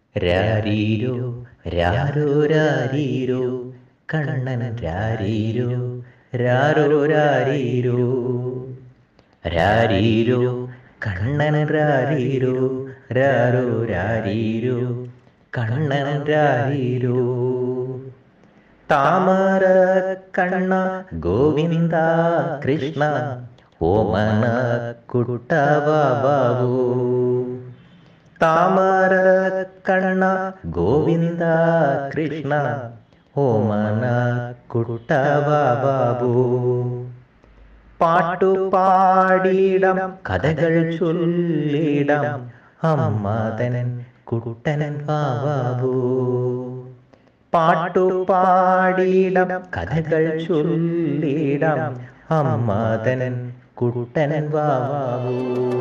രാരീരോ രാരോ രാരീരോ കണ്ണൻ രാരീരോ രാരോ രാരീരോ രാരീരോ കണ്ണൻ രാരീരോ രാരോ രാരീരോ കണ്ണൻ രാരീരോ താമര കണ്ണ ഗോവിന്ദ കൃഷ്ണ ഓമന കുട്ടബാബു താമര കണ്ണ ഗോവിന്ദ കൃഷ്ണ ഓമന കുട്ടബാബു പാട്ടുപാടിയിടം കഥകൾ ചൊല്ലിടം അമ്മതനൻ കുട്ടനൻ ബാബു പാട്ടുപാടിയിടം കഥകൾ ചൊല്ലിടം അമ്മതനൻ കുട്ടനൻ ബാബു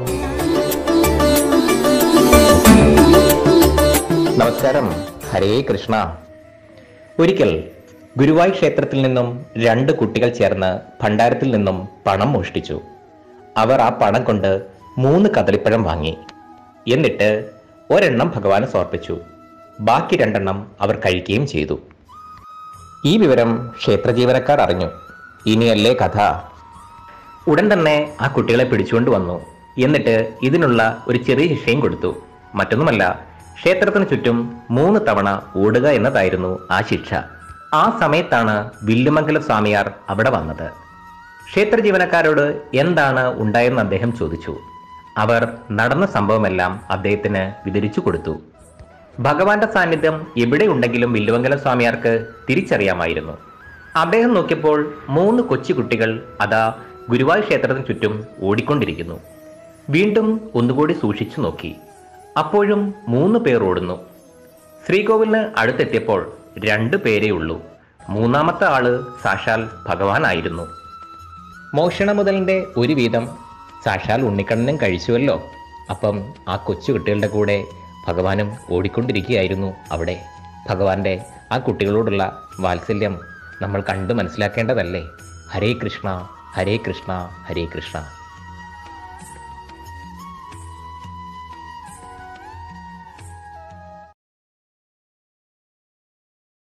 നമസ്കാരം ഹരേ കൃഷ്ണ ഒരിക്കൽ ഗുരുവായൂർ ക്ഷേത്രത്തിൽ നിന്നും രണ്ട് കുട്ടികൾ ചേർന്ന് ഭണ്ഡാരത്തിൽ നിന്നും പണം മോഷ്ടിച്ചു അവർ ആ പണം കൊണ്ട് മൂന്ന് കദളിപ്പഴം വാങ്ങി എന്നിട്ട് ഒരെണ്ണം ഭഗവാന് സമർപ്പിച്ചു ബാക്കി രണ്ടെണ്ണം അവർ കഴിക്കുകയും ചെയ്തു ഈ വിവരം ക്ഷേത്ര ജീവനക്കാർ അറിഞ്ഞു ഇനിയല്ലേ കഥ ഉടൻ തന്നെ ആ കുട്ടികളെ പിടിച്ചുകൊണ്ട് വന്നു എന്നിട്ട് ഇതിനുള്ള ഒരു ചെറിയ ശിക്ഷയും കൊടുത്തു മറ്റൊന്നുമല്ല ക്ഷേത്രത്തിന് ചുറ്റും മൂന്ന് തവണ ഓടുക എന്നതായിരുന്നു ആ ശിക്ഷ ആ സമയത്താണ് വില്ലുമംഗല സ്വാമിയാർ അവിടെ വന്നത് ക്ഷേത്ര ജീവനക്കാരോട് എന്താണ് ഉണ്ടായെന്ന് അദ്ദേഹം ചോദിച്ചു അവർ നടന്ന സംഭവമെല്ലാം അദ്ദേഹത്തിന് വിവരിച്ചു കൊടുത്തു ഭഗവാന്റെ സാന്നിധ്യം എവിടെയുണ്ടെങ്കിലും വില്ലുമംഗലം സ്വാമിയാർക്ക് തിരിച്ചറിയാമായിരുന്നു അദ്ദേഹം നോക്കിയപ്പോൾ മൂന്ന് കൊച്ചു കുട്ടികൾ അതാ ഗുരുവായൂർ ക്ഷേത്രത്തിന് ചുറ്റും ഓടിക്കൊണ്ടിരിക്കുന്നു വീണ്ടും ഒന്നുകൂടി സൂക്ഷിച്ചു നോക്കി അപ്പോഴും മൂന്ന് പേർ ഓടുന്നു ശ്രീകോവിലിന് അടുത്തെത്തിയപ്പോൾ രണ്ടു പേരേ ഉള്ളൂ മൂന്നാമത്തെ ആള് സാക്ഷാൽ ഭഗവാനായിരുന്നു മോഷണ മുതലിന്റെ ഒരു വീതം സാക്ഷാൽ ഉണ്ണിക്കണ്ണനും കഴിച്ചുവല്ലോ അപ്പം ആ കൊച്ചു കുട്ടികളുടെ കൂടെ ഭഗവാനും ഓടിക്കൊണ്ടിരിക്കുകയായിരുന്നു അവിടെ ഭഗവാന്റെ ആ കുട്ടികളോടുള്ള വാത്സല്യം നമ്മൾ കണ്ടു മനസ്സിലാക്കേണ്ടതല്ലേ ഹരേ കൃഷ്ണ ഹരേ കൃഷ്ണ ഹരേ കൃഷ്ണ